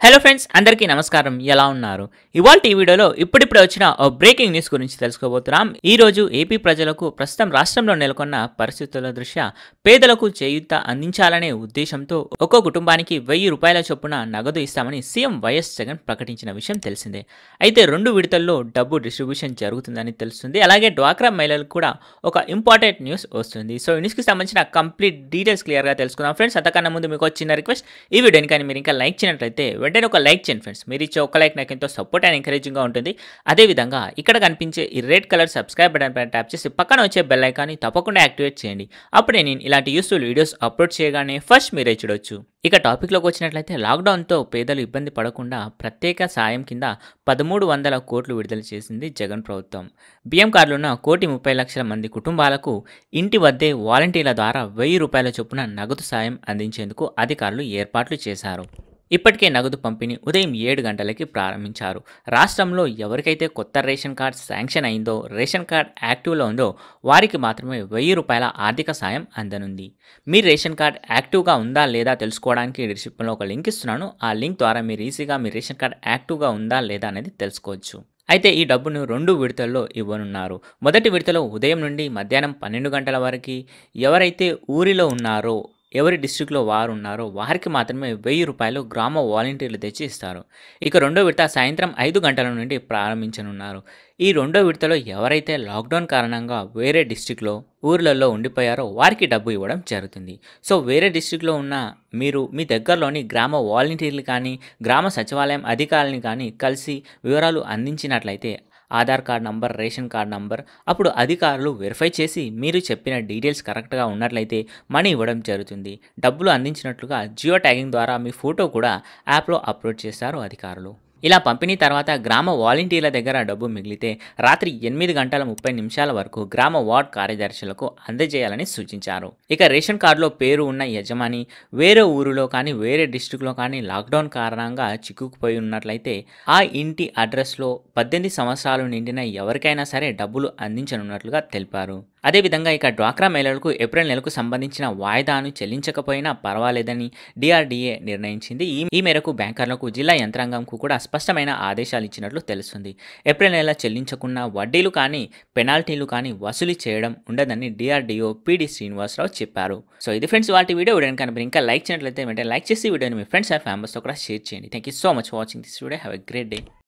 hello friends అందరికీ నమస్కారం ఎలా ఉన్నారు ఇవాళ ఈ వీడియోలో ఇప్పుడిప్పుడే వచ్చిన ఓ బ్రేకింగ్ న్యూస్ గురించి తెలుసుకోబోతున్నాం ఈ రోజు ఏపీ ప్రజలకు ప్రస్తుతం రాష్ట్రంలో నెలకొన్న పరిస్థితుల దృష్ట్యా పేదలకు చేయూత అందించాలనే ఉద్దేశంతో ఒక్కో కుటుంబానికి వెయ్యి రూపాయల చొప్పున నగదు ఇస్తామని సీఎం వైఎస్ జగన్ ప్రకటించిన విషయం తెలిసిందే అయితే రెండు విడతల్లో డబ్బు డిస్ట్రిబ్యూషన్ జరుగుతుందని తెలుస్తుంది అలాగే డ్వాక్రా మహిళలకు కూడా ఒక ఇంపార్టెంట్ న్యూస్ వస్తుంది సో ఈ న్యూస్కి సంబంధించిన కంప్లీట్ డీటెయిల్స్ క్లియర్గా తెలుసుకుందాం ఫ్రెండ్స్ అంతకన్నా ముందు మీకు ఒక చిన్న రిక్వెస్ట్ ఈ వీడియోని కానీ మీరు ఇంకా లైక్ చేయనట్లయితే వెంటనే ఒక లైక్ చేయండి ఫ్రెండ్స్ మీరు ఇచ్చే ఒక లైక్ నాకు ఎంతో సపోర్ట్ అండ్ ఎంకరేజింగ్గా ఉంటుంది అదేవిధంగా ఇక్కడ కనిపించే ఈ రెడ్ కలర్ సబ్స్క్రైబ్ బటన్ పైన ట్యాప్ చేసి పక్కన వచ్చే బెల్ ఐకాన్ని తప్పకుండా యాక్టివేట్ చేయండి అప్పుడే నేను ఇలాంటి యూస్ఫుల్ వీడియోస్ అప్లోడ్ చేయగానే ఫస్ట్ మీరే చూడొచ్చు ఇక టాపిక్లోకి వచ్చినట్లయితే లాక్డౌన్తో పేదలు ఇబ్బంది పడకుండా ప్రత్యేక సాయం కింద పదమూడు వందల కోట్లు విడుదల చేసింది జగన్ ప్రభుత్వం బియ్యం కార్డులున్న కోటి ముప్పై లక్షల మంది కుటుంబాలకు ఇంటి వద్దే వాలంటీర్ల ద్వారా వెయ్యి రూపాయల చొప్పున నగదు సాయం అందించేందుకు అధికారులు ఏర్పాట్లు చేశారు ఇప్పటికే నగదు పంపిణీ ఉదయం ఏడు గంటలకి ప్రారంభించారు రాష్ట్రంలో ఎవరికైతే కొత్త రేషన్ కార్డ్ శాంక్షన్ అయిందో రేషన్ కార్డ్ యాక్టివ్లో ఉందో వారికి మాత్రమే వెయ్యి రూపాయల ఆర్థిక సాయం అందనుంది మీ రేషన్ కార్డ్ యాక్టివ్గా ఉందా లేదా తెలుసుకోవడానికి డిస్క్రిప్షన్లో ఒక లింక్ ఇస్తున్నాను ఆ లింక్ ద్వారా మీరు ఈజీగా మీ రేషన్ కార్డ్ యాక్టివ్గా ఉందా లేదా అనేది తెలుసుకోవచ్చు అయితే ఈ డబ్బును రెండు విడతల్లో ఇవ్వనున్నారు మొదటి విడతలో ఉదయం నుండి మధ్యాహ్నం పన్నెండు గంటల వరకు ఎవరైతే ఊరిలో ఉన్నారో ఎవరి డిస్టిక్లో వారు ఉన్నారో వారికి మాత్రమే వెయ్యి రూపాయలు గ్రామ వాలంటీర్లు తెచ్చి ఇస్తారు ఇక రెండో విడత సాయంత్రం ఐదు గంటల నుండి ప్రారంభించనున్నారు ఈ రెండో విడతలో ఎవరైతే లాక్డౌన్ కారణంగా వేరే డిస్టిక్లో ఊర్లలో ఉండిపోయారో వారికి డబ్బు ఇవ్వడం జరుగుతుంది సో వేరే డిస్టిక్లో ఉన్న మీరు మీ దగ్గరలోని గ్రామ వాలంటీర్లు కానీ గ్రామ సచివాలయం అధికారులని కానీ కలిసి వివరాలు అందించినట్లయితే Aadhaar card number ration card number అప్పుడు అధికారులు వెరిఫై చేసి మీరు చెప్పిన డీటెయిల్స్ కరెక్ట్గా ఉన్నట్లయితే మనీ ఇవ్వడం జరుగుతుంది డబ్బులు అందించినట్లుగా జియో ట్యాగింగ్ ద్వారా మీ ఫోటో కూడా యాప్లో అప్లోడ్ చేస్తారు అధికారులు ఇలా పంపిణీ తర్వాత గ్రామ వాలంటీర్ల దగ్గర డబ్బు మిగిలితే రాత్రి ఎనిమిది గంటల ముప్పై నిమిషాల వరకు గ్రామ వార్డ్ కార్యదర్శులకు అందజేయాలని సూచించారు ఇక రేషన్ కార్డులో పేరు ఉన్న యజమాని వేరే ఊరిలో కానీ వేరే డిస్టిక్లో కానీ లాక్డౌన్ కారణంగా చిక్కుకుపోయి ఉన్నట్లయితే ఆ ఇంటి అడ్రస్లో పద్దెనిమిది సంవత్సరాలు నిండిన ఎవరికైనా సరే డబ్బులు అందించనున్నట్లుగా తెలిపారు అదేవిధంగా ఇక డ్వాక్రా మహిళలకు ఏప్రిల్ నెలకు సంబంధించిన వాయిదాను చెల్లించకపోయినా పర్వాలేదని డిఆర్డీఏ నిర్ణయించింది ఈ ఈ మేరకు బ్యాంకర్లకు జిల్లా యంత్రాంగంకు కూడా స్పష్టమైన ఆదేశాలు ఇచ్చినట్లు తెలుస్తుంది ఏప్రిల్ నెల చెల్లించకున్న వడ్డీలు కానీ పెనాల్టీలు కానీ వసూలు చేయడం ఉండదని డిఆర్డీఓ పిడి శ్రీనివాసరావు చెప్పారు సో ఇది ఫ్రెండ్స్ వాటి వీడియో వీడియోని కనుక ఇంకా లైక్ చేయనట్లయితే వెంటనే లైక్ చేసి వీడియోని మీ ఫ్రెండ్స్ అండ్ ఫ్యామిలీస్తో కూడా షేర్ చేయండి thank you so much watching this video have a great day